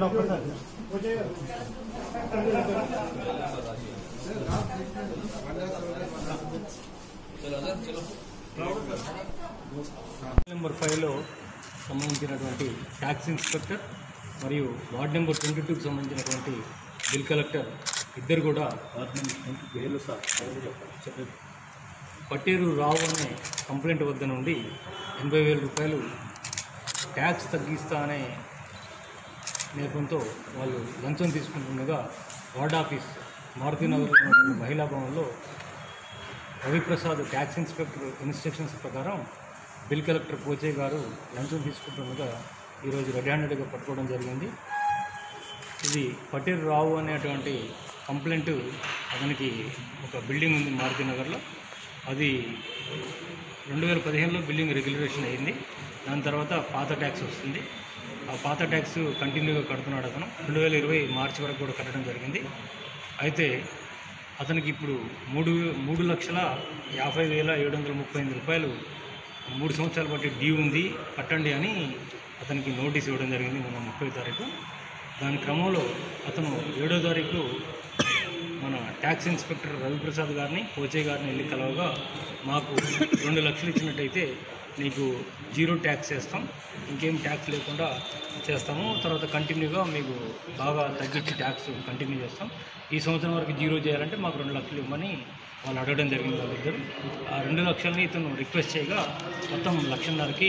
Number ఫైవ్లో సంబంధించినటువంటి tax inspector మరియు వార్డ్ నెంబర్ ట్వంటీ టూకి సంబంధించినటువంటి బిల్ కలెక్టర్ ఇద్దరు కూడా చెప్పండి. పట్టేరు రావు అనే కంప్లైంట్ వద్ద నుండి ఎనభై వేల రూపాయలు ట్యాక్స్ తగ్గిస్తా అనే నేపంతో వాళ్ళు లంచం తీసుకుంటుండగా వార్డ్ ఆఫీస్ మారుతినగర్లో ఉన్నటువంటి మహిళా భవన్లో రవిప్రసాద్ ట్యాక్స్ ఇన్స్పెక్టర్ ఇన్స్ట్రక్షన్స్ ప్రకారం బిల్ కలెక్టర్ పోచే గారు లంచం తీసుకుంటుండగా ఈరోజు రెడ్ హ్యాండెడ్గా పట్టుకోవడం జరిగింది ఇది పటేరు రావు అనేటువంటి కంప్లైంట్ అతనికి ఒక బిల్డింగ్ ఉంది మారుతి నగర్లో అది రెండు వేల పదిహేనులో బిల్డింగ్ రెగ్యులరేషన్ అయింది దాని తర్వాత పాత ట్యాక్స్ వస్తుంది ఆ పాత ట్యాక్స్ కంటిన్యూగా కడుతున్నాడు అతను రెండు వేల ఇరవై మార్చి వరకు కూడా కట్టడం జరిగింది అయితే అతనికి ఇప్పుడు మూడు మూడు లక్షల యాభై వేల ఏడు వందల ముప్పై ఎనిమిది రూపాయలు మూడు సంవత్సరాల బట్టి డ్యూ ఉంది కట్టండి అని అతనికి నోటీస్ ఇవ్వడం జరిగింది మొన్న ముప్పై తారీఖు దాని క్రమంలో అతను ఏడో తారీఖు మన ట్యాక్స్ ఇన్స్పెక్టర్ రవిప్రసాద్ గారిని పోచే గారిని వెళ్ళి కలవగా మాకు రెండు లక్షలు ఇచ్చినట్టయితే నీకు జీరో ట్యాక్స్ చేస్తాం ఇంకేం ట్యాక్స్ లేకుండా చేస్తాము తర్వాత కంటిన్యూగా మీకు బాగా తగ్గించి ట్యాక్స్ కంటిన్యూ చేస్తాం ఈ సంవత్సరం వరకు జీరో చేయాలంటే మాకు రెండు లక్షలు ఇవ్వమని వాళ్ళు అడగడం జరిగింది వాళ్ళిద్దరు ఆ రెండు లక్షల్ని ఇతను రిక్వెస్ట్ చేయగా మొత్తం లక్షన్నరకి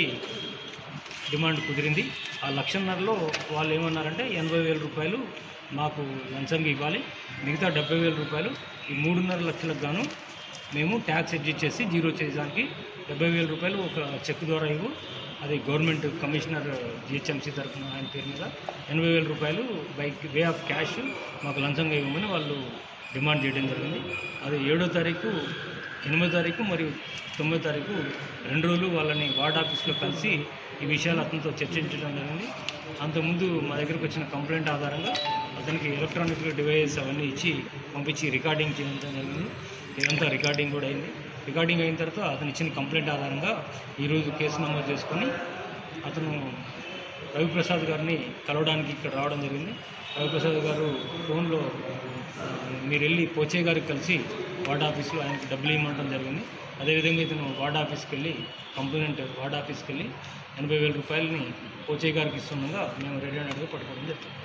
డిమాండ్ కుదిరింది ఆ లక్షన్నరలో వాళ్ళు ఏమన్నారంటే ఎనభై వేల రూపాయలు మాకు లంచంగా ఇవ్వాలి మిగతా డెబ్బై వేల రూపాయలు ఈ మూడున్నర లక్షలకు గాను మేము ట్యాక్స్ ఎడ్జిట్ చేసి జీరో చేయడానికి డెబ్బై వేల రూపాయలు ఒక చెక్ ద్వారా ఇవ్వు అది గవర్నమెంట్ కమిషనర్ జిహెచ్ఎంసీ తరఫున ఆయన పేరు మీద ఎనభై వేల రూపాయలు బై వే ఆఫ్ క్యాష్ మాకు లంచంగా ఇవ్వమని వాళ్ళు డిమాండ్ చేయడం జరిగింది అది ఏడో తారీఖు ఎనిమిదో తారీఖు మరియు తొమ్మిదో తారీఖు రెండు రోజులు వాళ్ళని వార్డ్ ఆఫీస్లో కలిసి ఈ విషయాలు అతనితో చర్చించడం జరిగింది అంతకుముందు మా దగ్గరకు వచ్చిన కంప్లైంట్ ఆధారంగా అతనికి ఎలక్ట్రానిక్ డివైస్ అవన్నీ ఇచ్చి పంపించి రికార్డింగ్ చేయడం జరిగింది ఇదంతా రికార్డింగ్ కూడా అయింది రికార్డింగ్ అయిన తర్వాత అతను ఇచ్చిన కంప్లైంట్ ఆధారంగా ఈరోజు కేసు నమోదు చేసుకొని అతను రవిప్రసాద్ గారిని కలవడానికి ఇక్కడ రావడం జరిగింది రవిప్రసాద్ గారు ఫోన్లో ఆ, మీరు వెళ్ళి పోచే గారికి కలిసి వార్డ్ ఆఫీస్లో ఆయనకి డబ్బులు ఇవ్వమంటం జరిగింది అదేవిధంగా ఇతను వార్డ్ ఆఫీస్కి వెళ్ళి కంప్లైంట్ వార్డ్ ఆఫీస్కి వెళ్ళి ఎనభై వేల రూపాయలని పోచే గారికి ఇస్తుండగా మేము రెడీ అన్నట్టుగా పట్టుకోవడం జరిగింది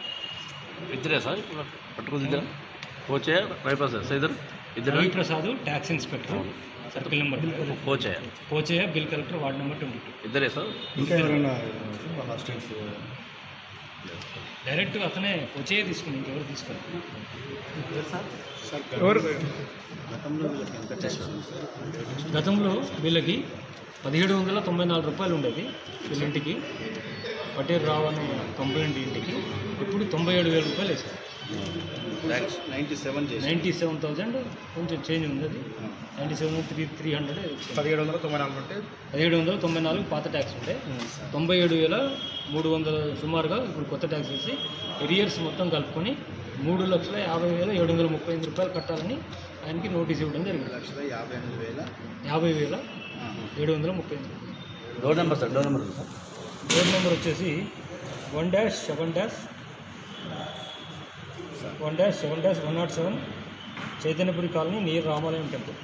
ఇద్దరే సార్ పట్టుకుని ఇద్దరు కోచే రవిప్రసాద్ సార్ ఇద్దరు ఇద్దరు Raviprasad tax inspector circle number Koche Poche bill collector ward number twenty two ఇద్దరే సార్ ఇంకా ఎవరైనా వాళ్ళ అసిస్టెంట్స్ డైరెక్ట్ అతనే పోచే తీసుకుని ఇంకెవరు తీసుకోరు ఎవరు గతంలో వీళ్ళకి ఎంత ట్యాక్స్ గతంలో వీళ్ళకి పదిహేడు వందల తొంభై నాలుగు రూపాయలు ఉండేది వీళ్ళింటికి పటేర్ రావు అనే కంప్లైంట్ ఇంటికి ఇప్పుడు తొంభై ఏడు వేల రూపాయలు వేసారు థ్యాంక్స్ నైంటీ సెవెన్ చేసి నైంటీ సెవెన్ థౌజండ్ కొంచెం చేంజ్ ఉంది అది ninety seven three three hundred పదిహేడు వందల తొంభై నాలుగు అంటే పదిహేడు వందల తొంభై నాలుగు పాత ట్యాక్స్ ఉండే తొంభై ఏడు వేల మూడు వందల సుమారుగా ఇప్పుడు కొత్త ట్యాక్స్ వేసి ఎరియర్స్ మొత్తం కలుపుకొని మూడు లక్షల యాభై వేల ఏడు వందల ముప్పై ఎనిమిది రూపాయలు కట్టాలని ఆయనకి నోటీస్ ఇవ్వడం జరిగింది లక్షల యాభై ఎనిమిది వేల యాభై వేల ఏడు వందల ముప్పై ఎనిమిది door number sir door number sir door number వచ్చేసి one dash seven dash one dash seven dash one not seven Chaitanyapuri colony near రామాలయం టెంపుల్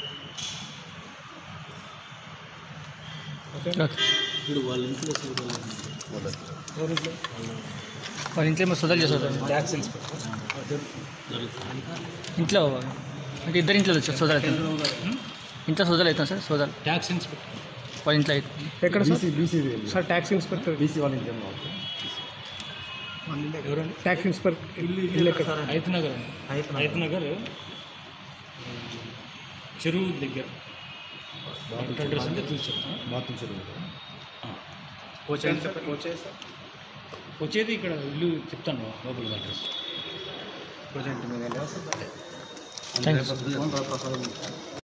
ఓకే ఇప్పుడు వాళ్ళ ఇంట్లో ఎవరి ఇంట్లో వాళ్ళ ఇంట్లో ఏమో సొదలు చేస్తారు ట్యాక్స్ ఇన్స్పెక్టర్ ఇంట్లో అంటే ఇద్దరు ఇంట్లో వచ్చారు సోదరు అవుతారు ఇంట్లో సోదరు అవుతాం సార్ సోదరు ట్యాక్స్ ఇన్స్పెక్టర్ వాళ్ళ ఇంట్లో అవుతుంది ఎక్కడ BC BC sir tax inspector BC వాళ్ళ ఇంకేం కావాలి ఎవరండి ట్యాక్స్ ఇన్స్పెక్టర్ ఇల్లు ఎక్కడ హైత్ నగర్ అండి హైత్ నగర్ చెరువు దగ్గర అడ్రస్ అంటే చూసి చెప్తాను బాత్రూమ్ చెరువు వచ్చేది కోచే సార్ వచ్చేది ఇక్కడ ఇల్లు చెప్తాను లోపల అడ్రస్ ప్రజెంట్ మీద థ్యాంక్ యూ ఫోన్ ప్రసాదం